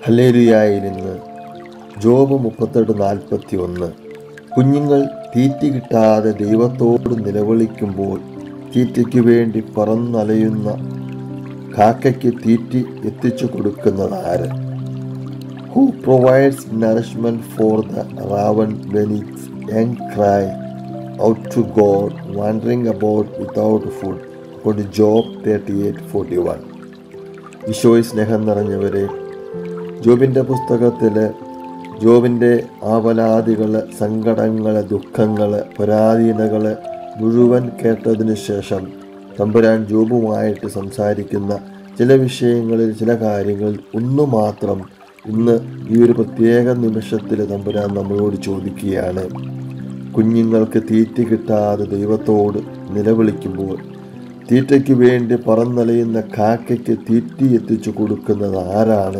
ഹല്ലേലുയായിരുന്ന് job മുപ്പത്തെട്ട് നാൽപ്പത്തി ഒന്ന് കുഞ്ഞുങ്ങൾ തീറ്റ കിട്ടാതെ ദൈവത്തോട് നിലവിളിക്കുമ്പോൾ തീറ്റയ്ക്ക് വേണ്ടി പറന്നലയുന്ന കാക്കയ്ക്ക് തീറ്റ എത്തിച്ചു കൊടുക്കുന്നത് ആര് who provides nourishment for the raven when its young cry out to God wandering about without food കൊണ്ട് Job thirty eight forty one ഈശോയ് സ്നേഹം നിറഞ്ഞവരെ ജോബിൻ്റെ പുസ്തകത്തിൽ ജോബിൻ്റെ ആവലാതികൾ സങ്കടങ്ങൾ ദുഃഖങ്ങൾ പരാധീനകൾ മുഴുവൻ കേട്ടതിന് ശേഷം തമ്പുരാൻ ജോബുമായിട്ട് സംസാരിക്കുന്ന ചില വിഷയങ്ങളിൽ ചില കാര്യങ്ങളിൽ ഒന്നു മാത്രം ഇന്ന് ഈ ഒരു പ്രത്യേക നിമിഷത്തിൽ തമ്പുരാൻ നമ്മളോട് ചോദിക്കുകയാണ് കുഞ്ഞുങ്ങൾക്ക് തീറ്റ കിട്ടാതെ ദൈവത്തോട് നിലവിളിക്കുമ്പോൾ തീറ്റയ്ക്ക് വേണ്ടി പറന്നലയുന്ന കാക്കയ്ക്ക് തീറ്റ എത്തിച്ചു കൊടുക്കുന്നത് ആരാണ്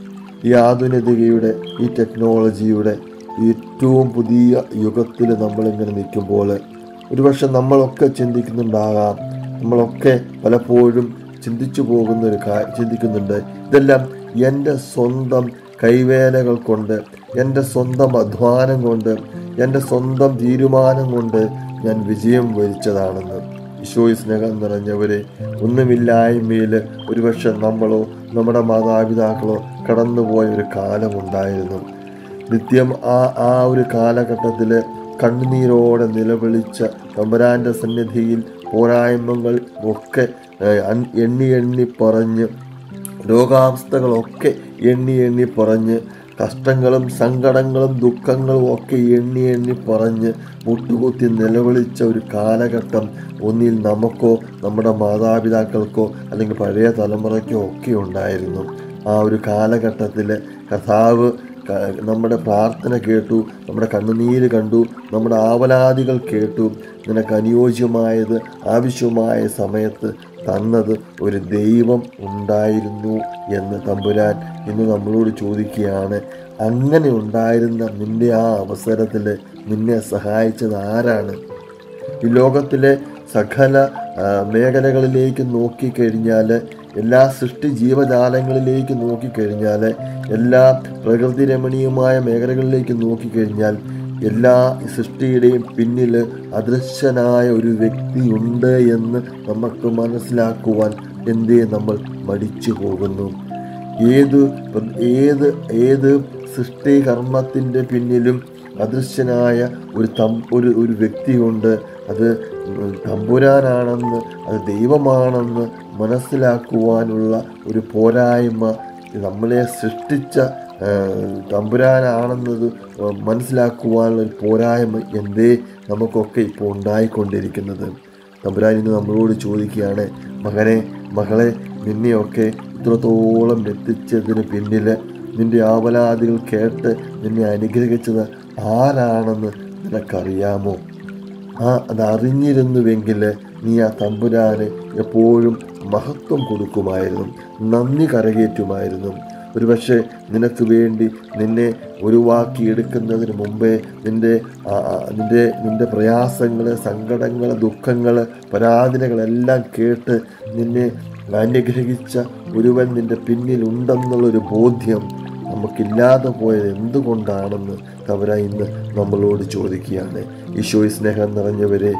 ഈ ആധുനികതയുടെ ഈ ടെക്നോളജിയുടെ ഏറ്റവും പുതിയ യുഗത്തിൽ നമ്മളിങ്ങനെ നിൽക്കുമ്പോൾ ഒരുപക്ഷെ നമ്മളൊക്കെ ചിന്തിക്കുന്നുണ്ടാകാം നമ്മളൊക്കെ പലപ്പോഴും ചിന്തിച്ചു പോകുന്ന ഒരു കാ ചിന്തിക്കുന്നുണ്ട് ഇതെല്ലാം എൻ്റെ സ്വന്തം കൈവേലകൾ കൊണ്ട് എൻ്റെ സ്വന്തം അധ്വാനം കൊണ്ട് എൻ്റെ സ്വന്തം തീരുമാനം കൊണ്ട് ഞാൻ വിജയം വരിച്ചതാണെന്ന് ഈശോയി സ്നേഹം നിറഞ്ഞവരെ ഒന്നുമില്ലായ്മയിൽ ഒരുപക്ഷെ നമ്മളോ നമ്മുടെ മാതാപിതാക്കളോ കടന്നുപോയ ഒരു കാലമുണ്ടായിരുന്നു നിത്യം ആ ആ ഒരു കാലഘട്ടത്തിൽ കണ്ണുനീരോടെ നിലവിളിച്ച തമ്പുരാൻ്റെ സന്നിധിയിൽ പോരായ്മകൾ ഒക്കെ ഏഹ്, അൻ- എണ്ണി എണ്ണി പറഞ്ഞ് രോഗാവസ്ഥകളൊക്കെ എണ്ണി എണ്ണി പറഞ്ഞ് കഷ്ടങ്ങളും സങ്കടങ്ങളും ദുഃഖങ്ങളും ഒക്കെ എണ്ണി എണ്ണി പറഞ്ഞ് മുട്ടുകുത്തി നിലവിളിച്ച ഒരു കാലഘട്ടം ഒന്നിൽ നമുക്കോ നമ്മുടെ മാതാപിതാക്കൾക്കോ അല്ലെങ്കിൽ പഴയ തലമുറയ്ക്കോ ഒക്കെ ഉണ്ടായിരുന്നു ആ ഒരു കാലഘട്ടത്തിൽ കഥാവ് ക- നമ്മുടെ പ്രാർത്ഥന കേട്ടു നമ്മുടെ കണ്ണുനീര് കണ്ടു നമ്മുടെ ആവലാദികൾ കേട്ടു നിനക്ക് അനുയോജ്യമായത് ആവശ്യമായ സമയത്ത് തന്നത് ഒരു ദൈവം ഉണ്ടായിരുന്നു എന്ന് തമ്പുരാൻ ഇന്ന് നമ്മളോട് ചോദിക്കുകയാണ് അങ്ങനെ ഉണ്ടായിരുന്ന നിന്റെ ആ അവസരത്തിൽ നിന്നെ സഹായിച്ചത് ആരാണ് ഈ ലോകത്തിലെ സകല ആ, മേഖലകളിലേക്ക് നോക്കിക്കഴിഞ്ഞാൽ എല്ലാ സൃഷ്ടി ജീവജാലങ്ങളിലേക്ക് നോക്കിക്കഴിഞ്ഞാൽ എല്ലാ പ്രകൃതി രമണീയമായ മേഖലകളിലേക്ക് നോക്കിക്കഴിഞ്ഞാൽ എല്ലാ സൃഷ്ടിയുടെയും പിന്നിൽ അദൃശ്യനായ ഒരു വ്യക്തിയുണ്ട് എന്ന് നമുക്ക് മനസ്സിലാക്കുവാൻ എന്തേ നമ്മൾ മടിച്ചു പോകുന്നു ഏത് പ്ര- ഏത് ഏത് സൃഷ്ടികർമ്മത്തിൻ്റെ പിന്നിലും അദൃശ്യനായ ഒരു തം ഒരു ഒരു വ്യക്തിയുണ്ട് അത് തമ്പുരാനാണെന്ന് അത് ദൈവമാണെന്ന് മനസ്സിലാക്കുവാനുള്ള ഒരു പോരായ്മ നമ്മളെ സൃഷ്ടിച്ച ആ, തമ്പുരാനാണെന്നത് മനസ്സിലാക്കുവാനുള്ള ഒരു പോരായ്മ എന്തേ നമുക്കൊക്കെ ഇപ്പോൾ ഉണ്ടായിക്കൊണ്ടിരിക്കുന്നത് തമ്പുരാൻ ഇന്ന് നമ്മളോട് ചോദിക്കുകയാണ് മകനെ മകളെ നിന്നെയൊക്കെ ഇത്രത്തോളം എത്തിച്ചതിന് പിന്നിൽ നിന്റെ ആവലാദികൾ കേട്ട് നിന്നെ അനുഗ്രഹിച്ചത് ആരാണെന്ന് നിനക്കറിയാമോ ആ അത് അറിഞ്ഞിരുന്നുവെങ്കിൽ നീ ആ തമ്പുരാന് എപ്പോഴും മഹത്വം കൊടുക്കുമായിരുന്നു നന്ദി കരകയറ്റുമായിരുന്നു ഒരുപക്ഷെ നിനക്ക് വേണ്ടി നിന്നെ ഒഴിവാക്കിയെടുക്കുന്നതിന് മുമ്പേ നിൻ്റെ ആ, ആ, നിൻ്റെ നിൻ്റെ പ്രയാസങ്ങൾ സങ്കടങ്ങൾ ദുഃഖങ്ങൾ പരാധനകളെല്ലാം കേട്ട് നിന്നെ അനുഗ്രഹിച്ച ഒരുവൻ നിൻ്റെ പിന്നിലുണ്ടെന്നുള്ളൊരു ബോധ്യം നമുക്കില്ലാതെ പോയത് എന്തുകൊണ്ടാണെന്ന് തവര ഇന്ന് നമ്മളോട് ചോദിക്കുകയാണ് ഈശോയി സ്നേഹം നിറഞ്ഞവരെ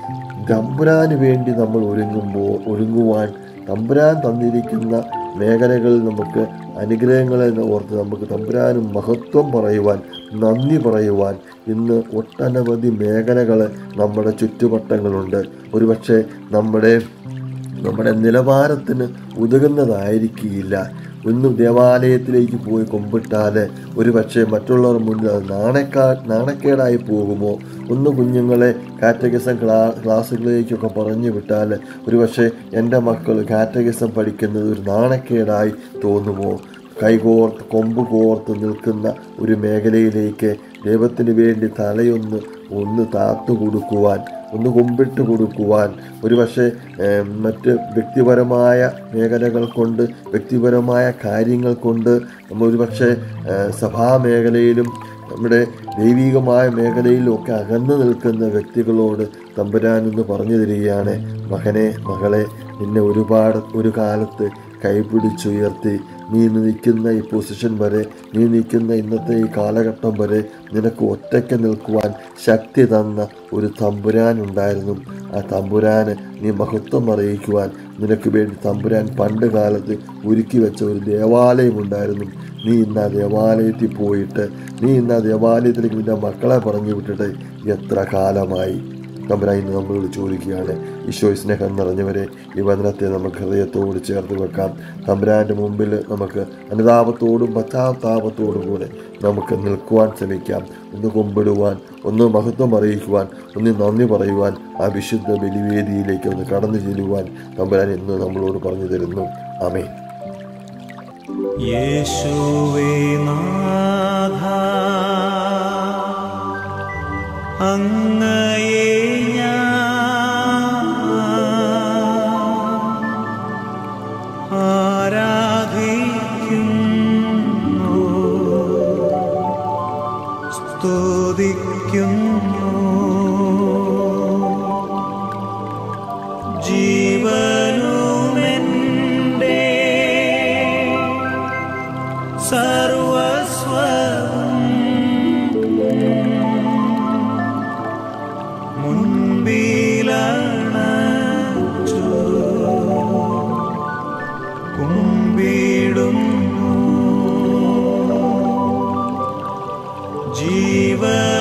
തമ്പുരാന് വേണ്ടി നമ്മൾ ഒരുങ്ങുമ്പോൾ ഒരുങ്ങുവാൻ തമ്പുരാൻ തന്നിരിക്കുന്ന മേഖലകളിൽ നമുക്ക് അനുഗ്രഹങ്ങളെ ഓർത്ത് നമുക്ക് തമ്പുരാനും മഹത്വം പറയുവാൻ നന്ദി പറയുവാൻ ഇന്ന് ഒട്ടനവധി മേഖലകൾ നമ്മുടെ ചുറ്റുവട്ടങ്ങളുണ്ട് ഒരുപക്ഷെ നമ്മുടെ നമ്മുടെ നിലവാരത്തിന് ഉതകുന്നതായിരിക്കില്ല ഒന്ന് ദേവാലയത്തിലേക്ക് പോയി കൊമ്പിട്ടാൽ ഒരു പക്ഷേ മറ്റുള്ളവർ മുന്നിൽ അത് നാണക്കാ നാണക്കേടായി പോകുമോ ഒന്ന് കുഞ്ഞുങ്ങളെ കാറ്റഗിസം ക്ലാ ക്ലാസ്സുകളിലേക്കൊക്കെ പറഞ്ഞു വിട്ടാൽ ഒരു പക്ഷേ എൻ്റെ മക്കൾ കാറ്റഗിസം പഠിക്കുന്നത് ഒരു നാണക്കേടായി തോന്നുമോ കൈകോർത്ത് കൊമ്പ് കോർത്ത് നിൽക്കുന്ന ഒരു മേഖലയിലേക്ക് ദൈവത്തിന് വേണ്ടി തലയൊന്ന് ഒന്ന് താത്തു കൊടുക്കുവാൻ ഒന്ന് കുമ്പിട്ട് കൊടുക്കുവാൻ ഒരുപക്ഷെ ഏം, മറ്റ് വ്യക്തിപരമായ മേഖലകൾ കൊണ്ട് വ്യക്തിപരമായ കാര്യങ്ങൾ കൊണ്ട് നമ്മൾ ഒരുപക്ഷെ ഏ, സഭാ മേഖലയിലും നമ്മുടെ ദൈവികമായ മേഖലയിലും ഒക്കെ അകന്നു നിൽക്കുന്ന വ്യക്തികളോട് തമ്പുരാൻ എന്ന് പറഞ്ഞു തരികയാണ് മകനെ മകളെ നിന്നെ ഒരുപാട് ഒരു കാലത്ത് കൈപിടിച്ചുയർത്തി നീ ഇന്ന് നിൽക്കുന്ന ഈ പൊസിഷൻ വരെ നീ നിൽക്കുന്ന ഇന്നത്തെ ഈ കാലഘട്ടം വരെ നിനക്ക് ഒറ്റയ്ക്ക് നിൽക്കുവാൻ ശക്തി തന്ന ഒരു തമ്പുരാൻ ഉണ്ടായിരുന്നു ആ തമ്പുരാന് നീ മഹത്വം അറിയിക്കുവാൻ നിനക്ക് വേണ്ടി തമ്പുരാൻ പണ്ട് കാലത്ത് ഒരുക്കി വെച്ച ഒരു ദേവാലയം ഉണ്ടായിരുന്നു നീ ഇന്ന് ആ ദേവാലയത്തിൽ പോയിട്ട് നീ ഇന്ന് ആ ദേവാലയത്തിലേക്ക് നിന്റെ മക്കളെ പറഞ്ഞു വിട്ടിട്ട് എത്ര കാലമായി തമ്പുരാൻ ഇന്ന് നമ്മളോട് ചോദിക്കുകയാണ് ഈശോ സ്നേഹം നിറഞ്ഞവരെ ഈ വചനത്തെ നമുക്ക് ഹൃദയത്തോട് ചേർത്ത് വെക്കാം തമ്പുരാൻ്റെ മുമ്പിൽ നമുക്ക് അനുതാപത്തോടും പശ്ചാത്താപത്തോടും കൂടെ നമുക്ക് നിൽക്കുവാൻ ശ്രമിക്കാം ഒന്ന് കുമ്പിടുവാൻ ഒന്ന് മഹത്വം അറിയിക്കുവാൻ ഒന്ന് നന്ദി പറയുവാൻ ആ വിശുദ്ധ ബലിവേദിയിലേക്ക് ഒന്ന് കടന്നു ചെല്ലുവാൻ തമ്പുരാൻ ഇന്ന് നമ്മളോട് പറഞ്ഞു തരുന്നു ആമേ യേശുവേ നാഥ അങ്ങയെ ഞാൻ ആരാധിക്കുന്നു സ്തുതിക്കുന്നു ജീവനുമെൻ്റെ സർവസ്വം മുൻപിലണച്ചു കുമ്പിടുന്നു ജീവ